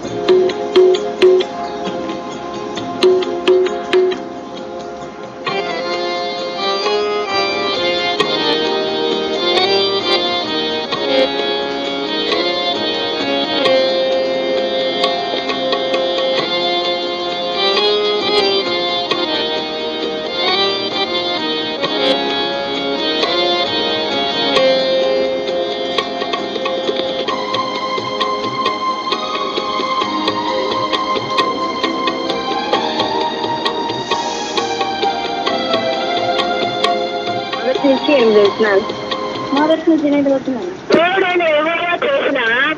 మొదటి నుంచి ఏం చేస్తున్నాను మొదటి నుంచి నేను చదువుతున్నాను దేవుడైన ఎవరైనా చేసిన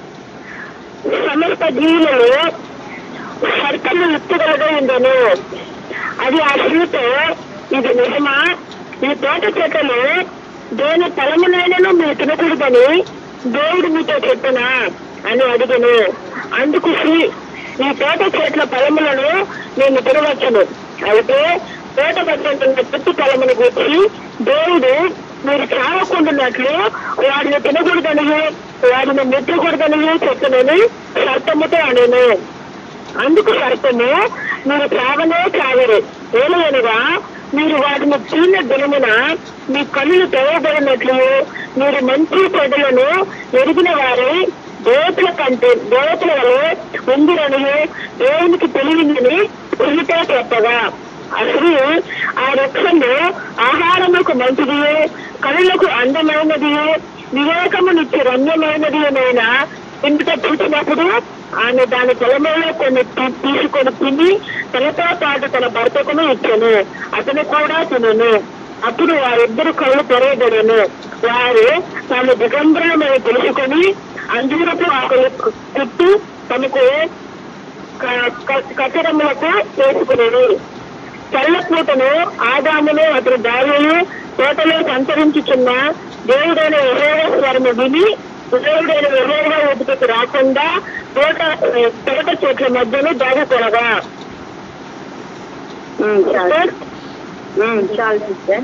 సమస్త జీవులలో సర్కలు ఎత్తుగలగా ఉండను అది ఆ స్త్రీతో ఇది నిజమా ఈ తోట చెట్లలో దేని ఫలమునైనను మీరు తినకూడదని దేవుడు మీతో చెప్పనా అని అడిగను అందుకు స్త్రీ ఈ తోట చెట్ల ఫలములను నేను తినవచ్చును అయితే తోట పచ్చంటున్న చెట్టు ఫలమును గురించి దేవుడు మీరు చావకుండాన్నట్లు వాడిని తినకూడదని వాడిని ముట్టకూడదని చెప్పునని సర్పముతో అనను అందుకు సర్పము మీరు చావనే చావరు ఏలయనగా మీరు వాటిని తిన్న దినమున మీ కళ్ళు తెరవబడినట్లు మీరు మంచి చెడులను ఎరిగిన వారి దేవతల కంటే దేవతల వలె ఉందిరని దేవునికి తెలియదని పులితో చెప్పగా అసలు ఆ వృక్షము ఆహారముకు మంచిది కనులకు అందమైనది వివేకమునిచ్చి రమ్యమైనది అయినా ఇంటితో చూసినప్పుడు ఆమె దాని పొలంలో కొన్ని తీ- తీసుకొని తిని తనతో పాటు తన భర్తకును ఇచ్చాను అతను కూడా తినను అప్పుడు వారిద్దరు కళ్ళు తెరయబడను వారు తాము దిగంబరమని తెలుసుకొని అంజూరపు ఆకులు చుట్టూ తమకు క- క- కచరములకు చేసుకునేది తెల్లపూటను ఆదామును అతని భార్యను తోటలో సంచరించుచున్న దేవుడైన యెహోవా స్వరము విని దేవుడైన యెహోవా ఎదుటకు రాకుండా తోట తోట చెట్ల మధ్యలో దాగుకొనగా ఉమ్, చాలు ఉమ్, చాలు సిస్టర్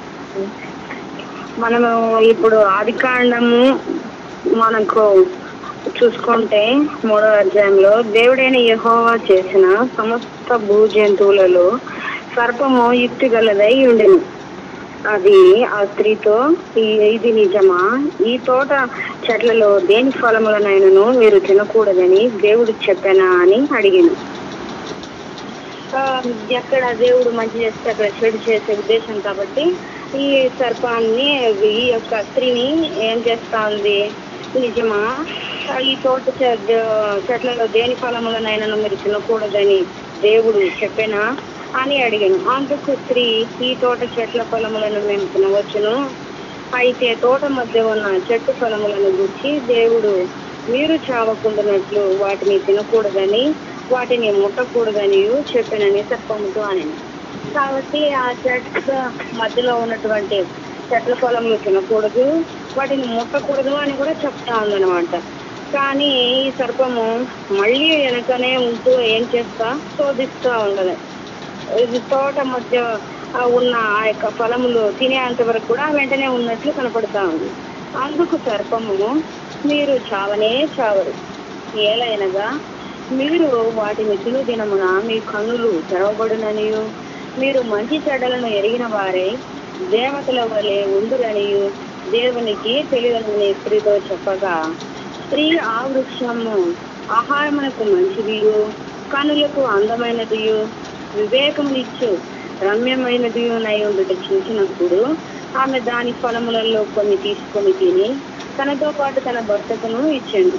మనము ఇప్పుడు ఆది కాండము మనకు చూసుకుంటే మూడో అధ్యాయంలో దేవుడైన యెహోవా చేసిన సమస్త భూ జంతువులలో సర్పము యుక్తి గలదై ఉండెను అది ఆ స్త్రీతో "ఈ- ఇది నిజమా ఈ తోట చెట్లలో దేని ఫలములనైనను మీరు తినకూడదని దేవుడు చెప్పానా అని అడిగాను ఆ, ఎక్కడ దేవుడు మంచి చేస్తే అక్కడ చెడు చేసే ఉద్దేశం కాబట్టి ఈ సర్పాన్ని ఈ యొక్క స్త్రీని ఏం చేస్తా ఉంది నిజమా ఆ, ఈ తోట చె- చెట్లలో దేని ఫలములనైనా మీరు తినకూడదని దేవుడు చెప్పానా అని అడిగాను అందుకు స్త్రీ ఈ తోట చెట్ల ఫలములను మేము తినవచ్చును అయితే తోట మధ్య ఉన్న చెట్టు ఫలములను గురించి దేవుడు మీరు చావకుండానట్లు వాటిని తినకూడదని వాటిని ముట్టకూడదని చెప్పానని సర్పముతో అని కాబట్టి ఆ చెట్ల మధ్యలో ఉన్నటువంటి చెట్ల ఫలములు తినకూడదు వాటిని ముట్టకూడదు అని కూడా చెప్తా ఉందన్నమాట కానీ ఈ సర్పము మళ్ళీ వెనకనే ఉంటూ ఏం చేస్తా శోధిస్తా ఉండదు ఇది తోట మధ్య ఆ ఉన్న ఆ యొక్క ఫలములు తినేంత వరకు కూడా వెంటనే ఉన్నట్లు కనపడతా ఉంది అందుకు సర్పము మీరు చావనే చావరు ఏలైనగా మీరు వాటిని తిను దినమున మీ కన్నులు తెరవబడుననియు మీరు మంచి చెడ్డలను ఎరిగిన వారే దేవతల వలె ఉందురనియు దేవునికి తెలియదని స్త్రీతో చెప్పగా స్త్రీ ఆ వృక్షము ఆహారమునకు మంచిదియు కనులకు అందమైనదియు వివేకమునిచ్చు రమ్యమైనది నై ఉండుట చూసినప్పుడు ఆమె దాని ఫలములలో కొన్ని తీసుకొని తిని తనతో పాటు తన భర్తకును ఇచ్చింది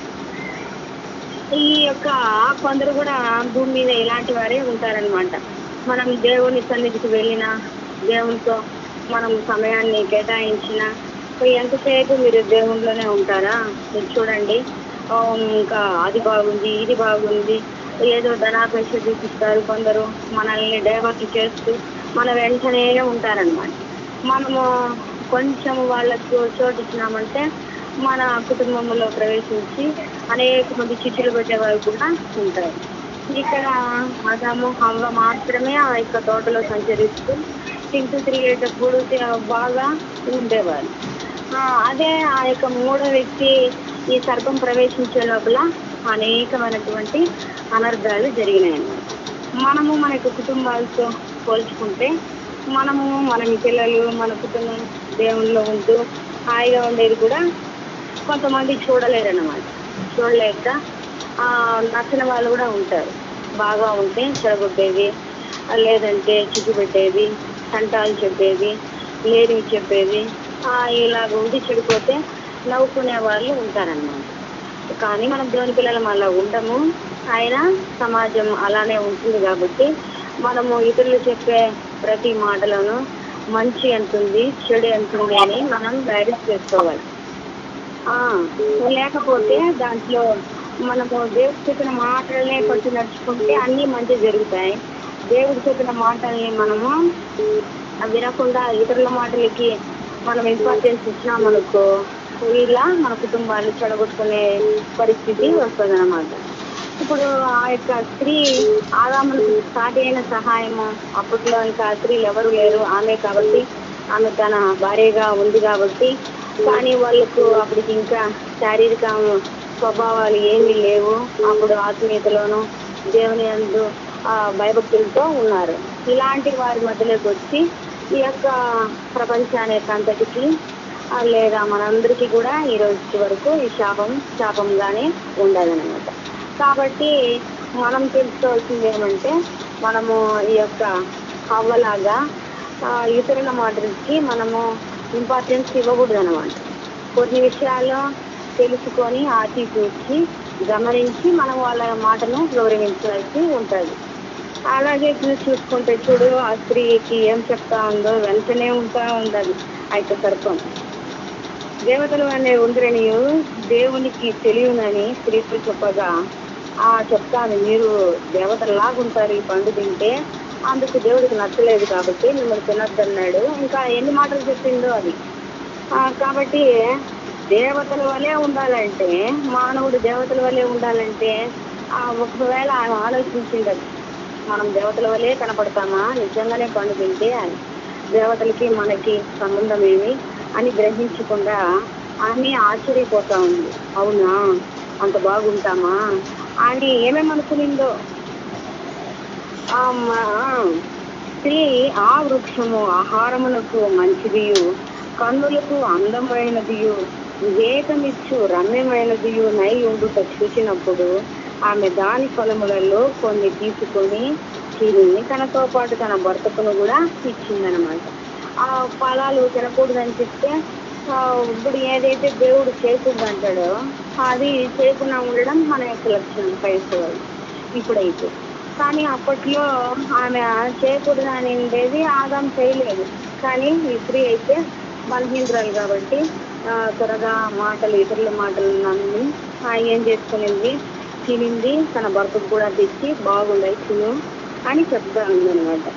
ఈ యొక్క కొందరు కూడా భూమి మీద ఇలాంటి వారే ఉంటారనమాట మనం దేవుని సన్నిధికి వెళ్ళినా దేవునితో మనం సమయాన్ని కేటాయించిన ఎంతసేపు మీరు దేవునిలోనే ఉంటారా మీరు చూడండి ఆ, ఇంకా అది బాగుంది ఇది బాగుంది ఏదో ధనాపేక్ష చూపిస్తారు కొందరు మనల్ని డైవర్ట్ చేస్తూ మన వెంటనే ఉంటారనమాట మనము కొంచెం వాళ్ళకు చోటు ఇచ్చినామంటే మన కుటుంబంలో ప్రవేశించి అనేక మంది చిచ్చులు పెట్టేవారు కూడా ఉంటారు ఇక్కడ ఆదాము హవ్వ మాత్రమే ఆ యొక్క తోటలో సంచరిస్తూ తింటూ తిరిగేటప్పుడు తి- బాగా ఉండేవారు ఆ, అదే ఆ యొక్క మూడో వ్యక్తి ఈ సర్పం ప్రవేశించే లోపల అనేకమైనటువంటి అనర్థాలు జరిగినాయి అన్నమాట మనము మన యొక్క కుటుంబాలతో పోల్చుకుంటే మనము మన పిల్లలు మన కుటుంబం దేవునిలో ఉంటూ హాయిగా ఉండేది కూడా కొంతమంది చూడలేరు అన్నమాట చూడలేక ఆ, నచ్చిన వాళ్ళు కూడా ఉంటారు బాగా ఉంటే చెడగొట్టేది ఆ, లేదంటే చిక్కు పెట్టేది సంటాలు చెప్పేది లేనివి చెప్పేది ఆ, ఇలాగ ఉండి చెడిపోతే నవ్వుకునే వాళ్ళు ఉంటారన్నమాట కానీ మనం దేవుని పిల్లలం అలా ఉండము అయినా సమాజం అలానే ఉంటుంది కాబట్టి మనము ఇతరులు చెప్పే ప్రతి మాటలను మంచి ఎంతుంది చెడు ఎంతుంది అని మనం బ్యాలెన్స్ చేసుకోవాలి ఆ, లేకపోతే దాంట్లో మనము దేవుడు చెప్పిన మాటలనే కొంచెం నడుచుకుంటే అన్ని మంచి జరుగుతాయి దేవుడు చెప్పిన మాటల్ని మనము వినకుండా ఇతరుల మాటలకి మనం ఇంపార్టెన్స్ ఇచ్చినామనుకో ఇలా మన కుటుంబాలు చెడగొట్టుకునే పరిస్థితి వస్తుంది ఇప్పుడు ఆ యొక్క స్త్రీ ఆదాములకు సాటి అయిన సహాయము అప్పట్లో ఇంకా స్త్రీలు ఎవరు లేరు ఆమె కాబట్టి ఆమె తన భార్యగా ఉంది కాబట్టి కానీ వాళ్ళకు అప్పటికి ఇంకా శారీరక స్వభావాలు ఏమీ లేవు అప్పుడు ఆత్మీయతలోను దేవుని అందు ఆ, భయభక్తులతో ఉన్నారు ఇలాంటి వారి మధ్యలోకి వచ్చి ఈ యొక్క ప్రపంచానికి అంతటికి ఆ, లేదా మనందరికీ కూడా ఈ రోజు వరకు ఈ శాపం శాపంగానే ఉండాలన్నమాట కాబట్టి మనం తెలుసుకోవాల్సింది ఏమంటే మనము ఈ యొక్క హవ్వలాగా ఆ, ఇతరుల మాటలకి మనము ఇంపార్టెన్స్ ఇవ్వకూడదు అనమాట కొన్ని విషయాలు తెలుసుకొని ఆచితూచి గమనించి మనం వాళ్ళ మాటను గౌరవించాల్సి ఉంటుంది అలాగే చూ- చూసుకుంటే చూడు ఆ స్త్రీకి ఏం చెప్తా ఉందో వెంటనే ఉంటా ఉండదు అయితే సర్పం దేవతలు అనే ఉందిరనియు దేవునికి తెలియనని స్త్రీతో చెప్పగా ఆ చెప్తాను మీరు దేవతలాగుంటారు ఈ పండు తింటే అందుకు దేవుడికి నచ్చలేదు కాబట్టి మిమ్మల్ని తినొద్దన్నాడు ఇంకా ఎన్ని మాటలు చెప్పిందో అది ఆ, కాబట్టి దేవతల వలె ఉండాలంటే మానవుడు దేవతల వలె ఉండాలంటే ఆ, ఒకవేళ ఆయన ఆలోచించిండదు మనం దేవతల వలె కనపడతామా నిజంగానే పండు తింటే అని దేవతలకి మనకి సంబంధం ఏమి అని గ్రహించకుండా ఆమె ఆశ్చర్యపోతా ఉంది అవునా అంత బాగుంటామా అని ఏమేమనుకునిందో ఆ మ- స్త్రీ ఆ వృక్షము ఆహారమునకు మంచిదియు కన్నులకు అందమైనదియు వివేకమిచ్చు రమ్యమైనదియు నై ఉండుట చూసినప్పుడు ఆమె దాని ఫలములలో కొన్ని తీసుకొని తిని తనతో పాటు తన భర్తకును కూడా ఇచ్చిందనమాట ఆ ఫలాలు తినకూడదని చెప్తే ఆ, ఇప్పుడు ఏదైతే దేవుడు చేయకూడదు అంటాడో అది చేయకుండా ఉండడం మన యొక్క లక్షణం క్రైస్తవాళ్ళు ఇప్పుడైతే కానీ అప్పట్లో ఆమె చేయకూడదు అని ఉండేది ఆదాం చేయలేదు కానీ ఈ స్త్రీ అయితే బలహీనరాలు కాబట్టి ఆ, త్వరగా మాటలు ఇతరుల మాటలు నమ్మి ఆ, ఏం చేసుకునింది తినింది తన భర్తకు కూడా తెచ్చి బాగుండాయి తిను అని చెప్తా ఉందన్నమాట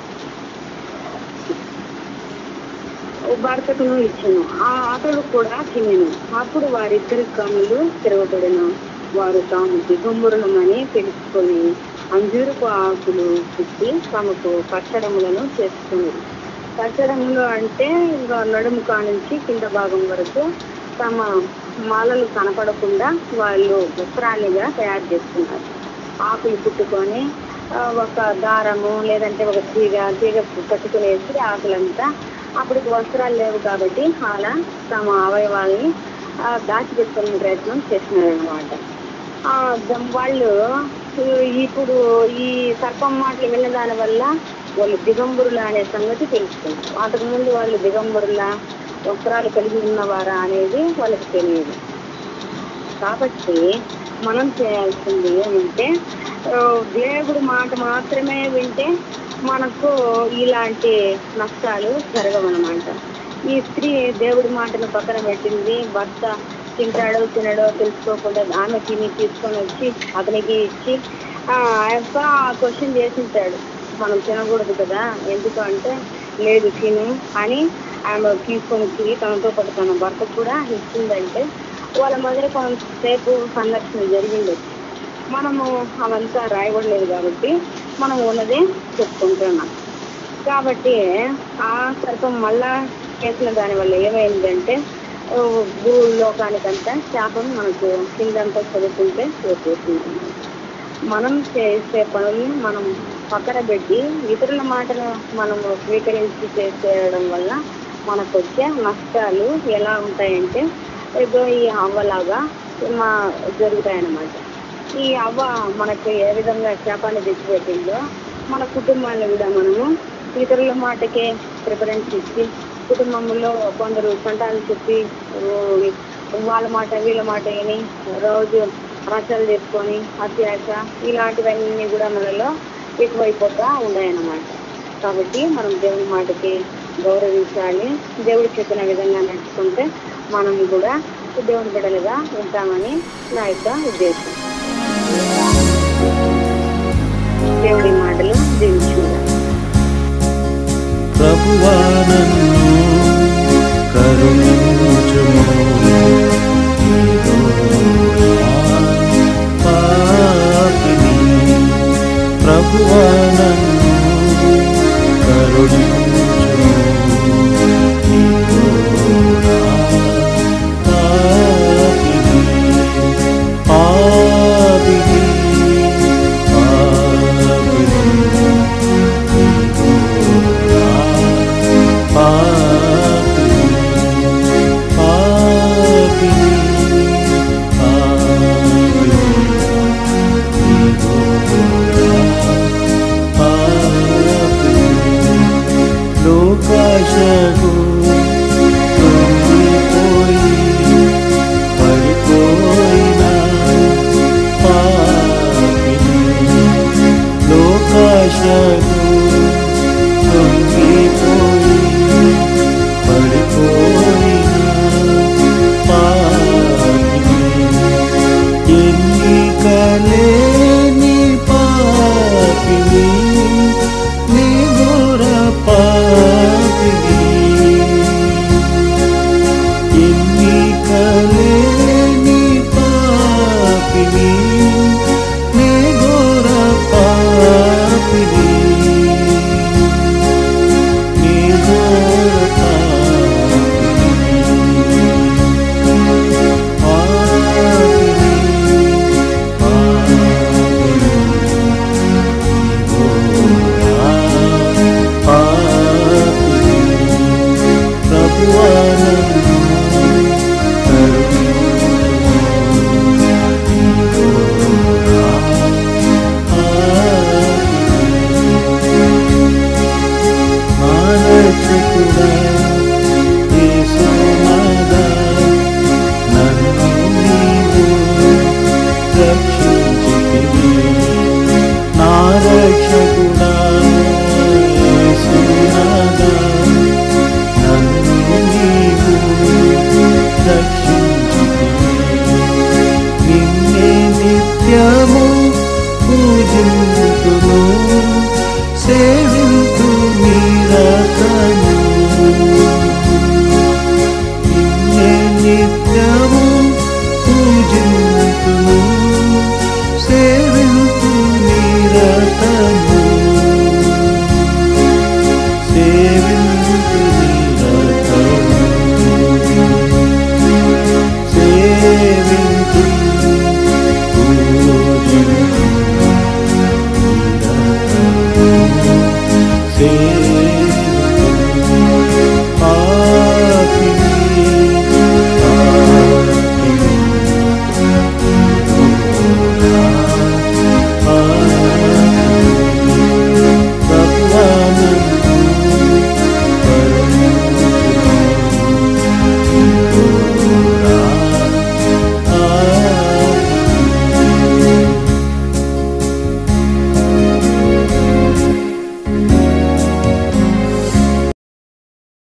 భర్తకును ఇచ్చాను ఆ అతడు కూడా తినను అప్పుడు వారిద్దరి కన్నులు తిరగబడిన వారు తాము దిగంబరులమని తెలుసుకొని అంజూరపు ఆకులు చుట్టి తమకు కట్టడములను చేసుకున్నారు కట్టడములు అంటే ఇంకా నడుము కానుంచి కింద భాగం వరకు తమ మాలలు కనపడకుండా వాళ్ళు వస్త్రాలుగా తయారు చేసుకున్నారు ఆకులు పుట్టుకొని ఆ, ఒక దారము లేదంటే ఒక తీగ తీగ కట్టుకునేసి ఆకులంతా అప్పటికి వస్త్రాలు లేవు కాబట్టి అలా తమ అవయవాల్ని ఆ, దాచిపెట్టుకునే ప్రయత్నం చేస్తున్నారు అనమాట వాళ్ళు ఈ- ఇప్పుడు ఈ సర్పం మాటలు విన్న దాని వల్ల వాళ్ళు దిగంబరుల అనే సంగతి తెలుసుకున్నారు అంతకుముందు వాళ్ళు దిగంబరుల వస్త్రాలు కలిగి ఉన్నవారా అనేది వాళ్ళకి తెలియదు కాబట్టి మనం చేయాల్సింది ఏమంటే ఆ, దేవుడి మాట మాత్రమే వింటే మనకు ఇలాంటి నష్టాలు జరగవన్నమాట ఈ స్త్రీ దేవుడి మాటను పక్కన పెట్టింది భర్త తింటాడో తినడో తెలుసుకోకుండా ఆమె తిని తీసుకొని వచ్చి అతనికి ఇచ్చి ఆ యొక్క క్వశ్చన్ చేసింటాడు మనం తినకూడదు కదా ఎందుకు అంటే లేదు తిను అని ఆమె తీసుకొని వచ్చి తనతో పాటు తన భర్త కూడా ఇచ్చిందంటే వాళ్ళ మధ్య కొంతసేపు సంఘర్షణ జరిగింది మనము అవంతా రాయబడలేదు కాబట్టి మనం ఉన్నదే చెప్పుకుంటున్నాం కాబట్టి ఆ సర్పం మళ్ళా చేసిన దాని వల్ల ఏమైందంటే ఆ, భూలోకానికంతా శాపం మనకు కిందంతా చదువుకుంటే వచ్చేసింది మనం చేసే పనుల్ని మనం పక్కన పెట్టి ఇతరుల మాటలు మనము స్వీకరించి చేసేయడం వల్ల మనకు వచ్చే నష్టాలు ఎలా ఉంటాయంటే ఏదో ఈ అవ్వలాగా మా జరుగుతాయన్నమాట ఈ అవ్వ మనకు ఏ విధంగా శాపాన్ని తెచ్చిపెట్టిందో మన కుటుంబాన్ని కూడా మనము ఇతరుల మాటకే ప్రిఫరెన్స్ ఇచ్చి కుటుంబంలో కొందరు సంటాలు చెప్పి ఓ, వాళ్ళ మాట వీళ్ళ మాట విని రోజు రచనలు చేసుకొని అత్యాశ ఇలాంటివన్నీ కూడా మనలో ఎక్కువైపోతా ఉన్నాయన్నమాట కాబట్టి మనం దేవుని మాటకి గౌరవించాలి దేవుడు చెప్పిన విధంగా నడుచుకుంటే మనం కూడా దేవుని బిడ్డలుగా ఉంటామని నా యొక్క ఉద్దేశం దేవుడి మాటలు దీవించుకుందాం ప్రభువా నన్ను కరుణించుము ఇదో నా పాపిని ప్రభువా